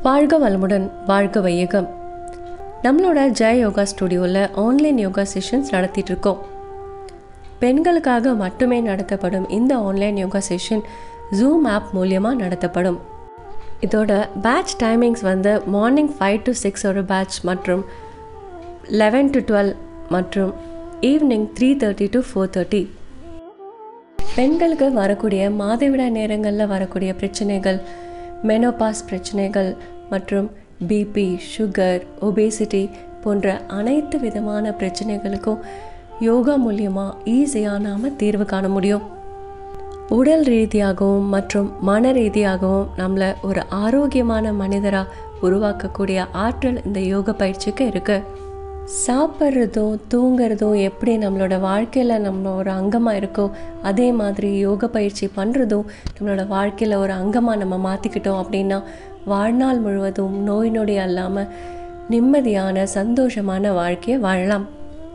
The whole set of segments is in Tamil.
வாழ்க வளமுடன் வாழ்க வையகம் நம்மளோட ஜெய யோகா ஸ்டுடியோவில் ஆன்லைன் யோகா செஷன்ஸ் நடத்திட்டு இருக்கோம் பெண்களுக்காக மட்டுமே நடத்தப்படும் இந்த online yoga session Zoom app மூலியமாக நடத்தப்படும் இதோட பேட்ச் டைமிங்ஸ் வந்து மார்னிங் ஃபைவ் டு சிக்ஸ் ஒரு பேட்ச் மற்றும் லெவன் டு டுவெல் மற்றும் evening three thirty to four thirty பெண்களுக்கு வரக்கூடிய மாதவிடாய் நேரங்களில் வரக்கூடிய பிரச்சனைகள் மெனோபாஸ் பிரச்சனைகள் மற்றும் பிபி சுகர் ஒபேசிட்டி போன்ற அனைத்து விதமான பிரச்சனைகளுக்கும் யோகா மூலியமாக ஈஸியாக நாம் தீர்வு காண முடியும் உடல் ரீதியாகவும் மற்றும் மன ரீதியாகவும் நம்மளை ஒரு ஆரோக்கியமான மனிதராக உருவாக்கக்கூடிய ஆற்றல் இந்த யோக பயிற்சிக்கு இருக்குது சாப்பிட்றதும் தூங்குறதும் எப்படி நம்மளோட வாழ்க்கையில் நம்ம ஒரு அங்கமாக இருக்கோ அதே மாதிரி யோக பயிற்சி பண்ணுறதும் நம்மளோட வாழ்க்கையில் ஒரு அங்கமாக நம்ம மாற்றிக்கிட்டோம் அப்படின்னா வாழ்நாள் முழுவதும் நோய் நொடி அல்லாமல் நிம்மதியான சந்தோஷமான வாழ்க்கையை வாழலாம்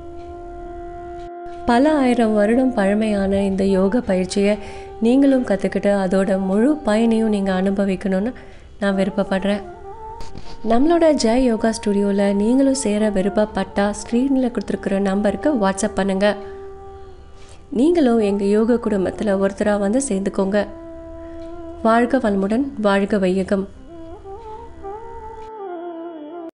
பல ஆயிரம் வருடம் பழமையான இந்த யோக பயிற்சியை நீங்களும் கற்றுக்கிட்டு அதோட முழு பயனையும் நீங்கள் அனுபவிக்கணும்னு நான் விருப்பப்படுறேன் நம்மளோட ஜெய் யோகா ஸ்டுடியோவில் நீங்களும் சேர விருப்பப்பட்டா ஸ்க்ரீனில் கொடுத்துருக்குற நம்பருக்கு வாட்ஸ்அப் பண்ணுங்கள் நீங்களும் எங்கள் யோக குடும்பத்தில் ஒருத்தராக வந்து சேர்ந்துக்கோங்க வாழ்க வளமுடன் வாழ்க வையகம்